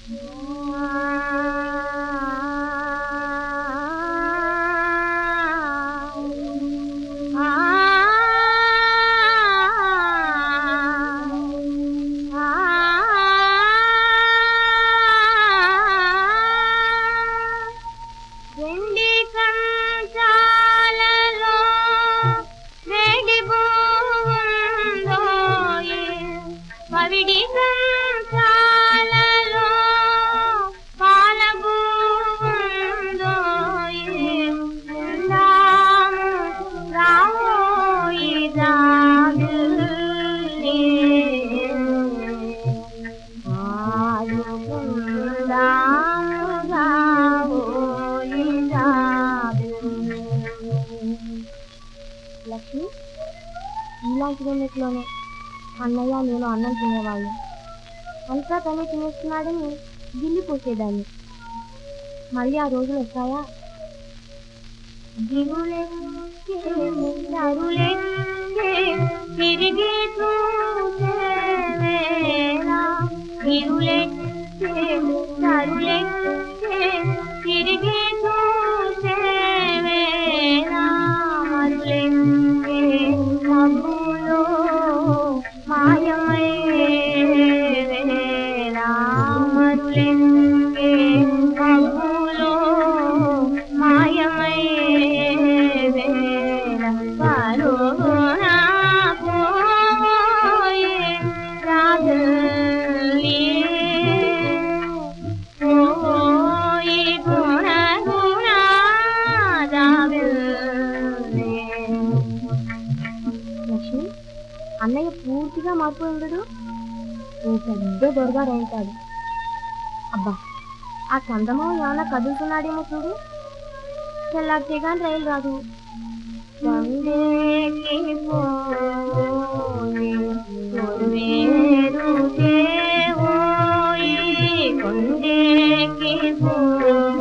వెండి కంచాలలో వేడి బూందోయి పవిడి కంచాలలో పాల బూందోయి రాము రామోయి రాగులే లక్ష్మి ఇలాంటి రెండిట్లోనే అన్నయ్య నేను అన్నం తినేవాళ్ళు అంతా తనే తినేస్తున్నాడని గిల్లి పోసేదాన్ని మళ్ళీ ఆ రోజులు వస్తాయా దిగులెక్కే నరులెక్కే తిరిగి చూసే వేళ దిగులెక్కే నరులెక్కే తిరిగి చూసే వేళ మరులెక్కే మబ్బులో మాయమయ్యే వేళ మరులెక్కే మబ్బులో మాయమయ్యే వేళ పరునా పోయే రాగలే పోయి గుణ గుణ రాగలే లక్ష్మి అన్నయ్య పూర్తిగా మారిపోయి ఉండడు ఓ పెద్ద దొరగాడు అవుతాడు అబ్బా ఆ చందమామ ఏమైనా కదులుతున్నాడేమో చూడు తెల్లారితే కానీ రైలు రాదు కొండేకి పోయి కొలువేరు దేవోయి కొండేకి పోయి